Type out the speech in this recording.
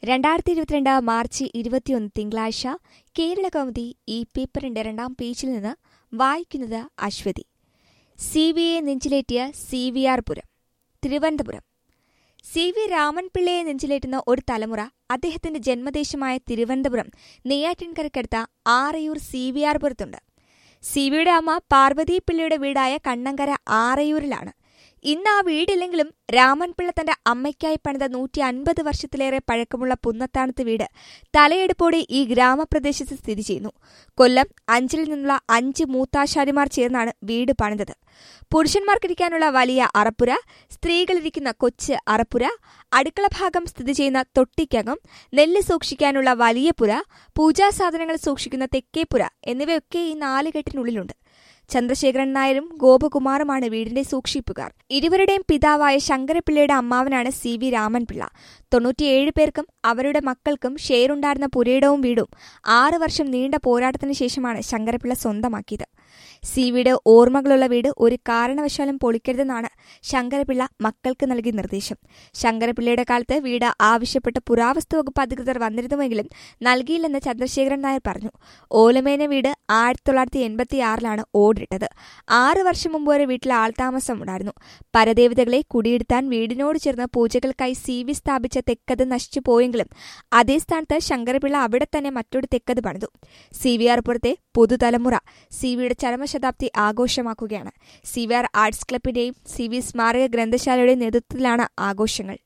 രണ്ടായിരത്തി ഇരുപത്തിരണ്ട് മാർച്ച് ഇരുപത്തിയൊന്ന് തിങ്കളാഴ്ച കേരള കൗമുദി ഈ പേപ്പറിന്റെ രണ്ടാം പേജിൽ നിന്ന് വായിക്കുന്നത് അശ്വതി സി വി എ നെഞ്ചിലേറ്റിയ C V R Puram Thiruvananthapuram C V രാമൻപിള്ളയെ നെഞ്ചിലേറ്റുന്ന ഒരു തലമുറ അദ്ദേഹത്തിന്റെ ജന്മദേശമായ തിരുവനന്തപുരം നെയ്യാറ്റിൻകരക്കടുത്ത ആറയൂർ സി വി ആർ പുരത്തുണ്ട് സി വിയുടെ അമ്മ പാർവതി പിള്ളയുടെ വീടായ കണ്ണങ്കര ആറയൂരിലാണ് ഇന്ന് ആ വീടില്ലെങ്കിലും രാമൻപിള്ള തന്റെ അമ്മയ്ക്കായി പണിത നൂറ്റി അൻപത് വർഷത്തിലേറെ പഴക്കമുള്ള പുന്നത്താണത്ത് വീട് തലയെടുപ്പോടെ ഈ ഗ്രാമപ്രദേശത്ത് സ്ഥിതി ചെയ്യുന്നു കൊല്ലം അഞ്ചിൽ നിന്നുള്ള അഞ്ച് മൂത്താശാരിമാർ ചേർന്നാണ് വീട് പണിതത് പുരുഷന്മാർക്കിരിക്കാനുള്ള വലിയ അറപ്പുര സ്ത്രീകളിരിക്കുന്ന കൊച്ച് അറപ്പുര അടുക്കള ഭാഗം സ്ഥിതി ചെയ്യുന്ന തൊട്ടിക്കകം നെല്ല് സൂക്ഷിക്കാനുള്ള വലിയ പുര പൂജാസാധനങ്ങൾ സൂക്ഷിക്കുന്ന തെക്കേപ്പുര എന്നിവയൊക്കെ ഈ നാലുകെട്ടിനുള്ളിലുണ്ട് ചന്ദ്രശേഖരൻ നായരും ഗോപകുമാറുമാണ് വീടിന്റെ സൂക്ഷിപ്പുകാർ ഇരുവരുടെയും പിതാവായ ശങ്കരപിള്ളയുടെ അമ്മാവനാണ് സി വി രാമൻപിള്ള തൊണ്ണൂറ്റിയേഴ് പേർക്കും അവരുടെ മക്കൾക്കും ഷെയറുണ്ടായിരുന്ന പുരയിടവും വീടും ആറ് വർഷം നീണ്ട പോരാട്ടത്തിന് ശേഷമാണ് ശങ്കരപിള്ള സ്വന്തമാക്കിയത് സി വിയുടെ ഓർമ്മകളുള്ള വീട് ഒരു കാരണവശാലും പൊളിക്കരുതെന്നാണ് ശങ്കരപിള്ള മക്കൾക്ക് നൽകിയ നിർദ്ദേശം ശങ്കരപിള്ളയുടെ കാലത്ത് വീട് ആവശ്യപ്പെട്ട പുരാവസ്തു വകുപ്പ് അധികൃതർ വന്നിരുന്നുവെങ്കിലും നൽകിയില്ലെന്ന് ചന്ദ്രശേഖരൻ നായർ പറഞ്ഞു ഓലമേന വീട് ആയിരത്തി തൊള്ളായിരത്തി എൺപത്തിയാറിലാണ് ഓടിട്ടത് ആറ് വർഷം മുമ്പ് വരെ വീട്ടിൽ ആൾതാമസം ഉണ്ടായിരുന്നു പരദേവതകളെ കുടിയിരുത്താൻ വീടിനോട് ചേർന്ന് പൂജകൾക്കായി സി വി സ്ഥാപിച്ച തെക്കത് നശിച്ചു പോയെങ്കിലും അതേ സ്ഥാനത്ത് ശങ്കരപിള്ള അവിടെ തന്നെ മറ്റൊരു തെക്കത് പണിതു സി വി ആർ പുറത്തെ പുതുതലമുറ സി വിയുടെ ചരമശതാബ്ദി ആഘോഷമാക്കുകയാണ് സി വി ആർ ആർട്സ് ക്ലബിന്റെയും സി വി സ്മാരക ഗ്രന്ഥശാലയുടെയും നേതൃത്വത്തിലാണ് ആഘോഷങ്ങൾ